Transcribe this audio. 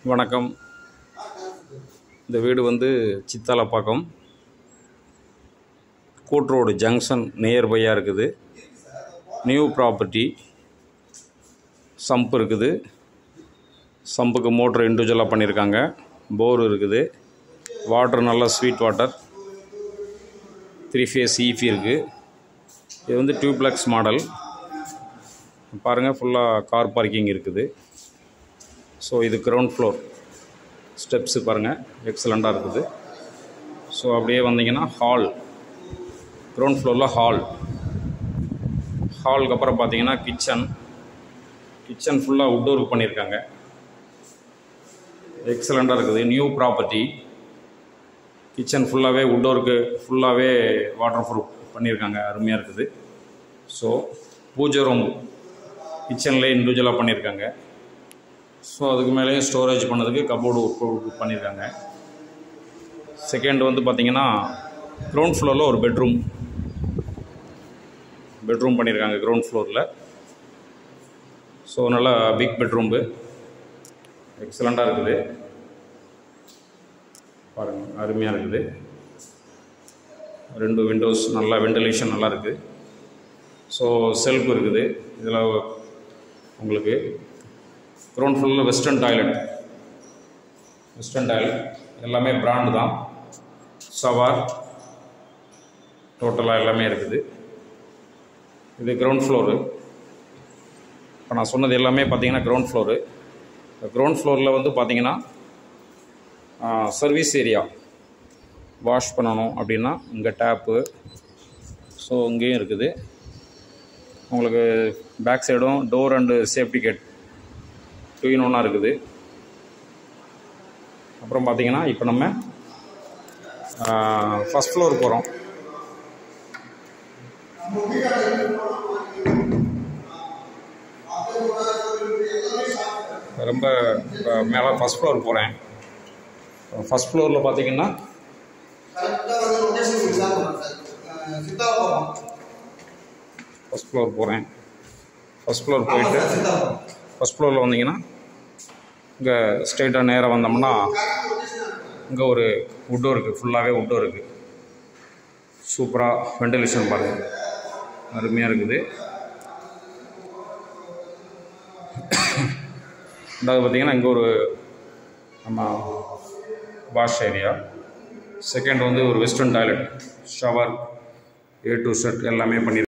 வணக்கம் இந்த வீடு வந்து சித்தாலப்பாக்கம் கோட் ரோடு ஜங்ஷன் நியர்பையாக இருக்குது நியூ ப்ராப்பர்ட்டி சம்ப் இருக்குது சம்புக்கு மோட்ரு இண்டிவிஜுவலாக பண்ணியிருக்காங்க போர் இருக்குது வாட்டர் நல்லா sweet water three phase EB இருக்குது இது வந்து டியூப்ளெக்ஸ் மாடல் பாருங்கள் ஃபுல்லாக கார் பார்க்கிங் இருக்குது ஸோ இது கிரவுண்ட் ஃப்ளோர் ஸ்டெப்ஸு பாருங்கள் எக்ஸலண்ட்டாக இருக்குது ஸோ அப்படியே வந்தீங்கன்னா ஹால் கிரவுண்ட் ஃப்ளோரில் ஹால் ஹாலுக்கு அப்புறம் பார்த்தீங்கன்னா கிச்சன் கிச்சன் ஃபுல்லாக உட் ஒர்க் பண்ணியிருக்காங்க எக்ஸலண்ட்டாக இருக்குது நியூ ப்ராப்பர்ட்டி கிச்சன் ஃபுல்லாகவே உட் ஒர்க்கு ஃபுல்லாகவே வாட்டர் ப்ரூஃப் பண்ணியிருக்காங்க அருமையாக இருக்குது ஸோ பூஜை ரூம் கிச்சன்லேயே இண்டிவிஜுவலாக பண்ணியிருக்காங்க ஸோ அதுக்கு மேலேயும் ஸ்டோரேஜ் பண்ணதுக்கு கபோர்டு ஒர்க் பண்ணியிருக்காங்க செகண்ட் வந்து பார்த்திங்கன்னா கிரவுண்ட் ஃப்ளோரில் ஒரு பெட்ரூம் பெட்ரூம் பண்ணியிருக்காங்க கிரவுண்ட் ஃப்ளோரில் ஸோ நல்லா பிக் பெட்ரூம்பு எக்ஸலண்ட்டாக இருக்குது பாருங்கள் அருமையாக இருக்குது ரெண்டு விண்டோஸ் நல்லா வெண்டிலேஷன் நல்லா இருக்குது ஸோ செல்ஃப் இருக்குது இதில் உங்களுக்கு கிரவுண்ட் ஃபுல்லில் வெஸ்டர்ன் டாய்லெட் வெஸ்டர்ன் டாய்லெட் எல்லாமே பிராண்டு தான் சவார் டோட்டலாக எல்லாமே இருக்குது இது கிரவுண்ட் ஃப்ளோரு இப்போ நான் சொன்னது எல்லாமே பார்த்தீங்கன்னா கிரவுண்ட் ஃப்ளோரு கிரவுண்ட் ஃப்ளோரில் வந்து பார்த்தீங்கன்னா சர்வீஸ் ஏரியா வாஷ் பண்ணணும் அப்படின்னா இங்கே டேப்பு ஸோ இங்கேயும் இருக்குது உங்களுக்கு பேக் சைடும் door and safety gate two in ஒன்னாக இருக்குது அப்புறம் பார்த்தீங்கன்னா இப்போ நம்ம ஃபஸ்ட் ஃப்ளோர் போகிறோம் ரொம்ப மேலே ஃபஸ்ட் ஃப்ளோர் போகிறேன் ஃபஸ்ட் ஃப்ளோரில் பார்த்தீங்கன்னா ஃபஸ்ட் ஃப்ளோர் போகிறேன் ஃபஸ்ட் ஃப்ளோர் போயிட்டு ஃபஸ்ட் ஃப்ளோரில் வந்தீங்கன்னா இங்கே ஸ்ட்ரெயிட்டாக நேராக வந்தோம்னா இங்கே ஒரு உட்டோ இருக்குது ஃபுல்லாகவே உட்டோ இருக்குது சூப்பராக வெண்டிலேஷன் பாருங்கள் அருமையாக இருக்குது ரெண்டாவது பார்த்திங்கன்னா இங்கே ஒரு நம்ம வாஷ் ஏரியா செகண்ட் வந்து ஒரு வெஸ்டர்ன் டாய்லெட் ஷவர் ஏ டு செட் எல்லாமே பண்ணி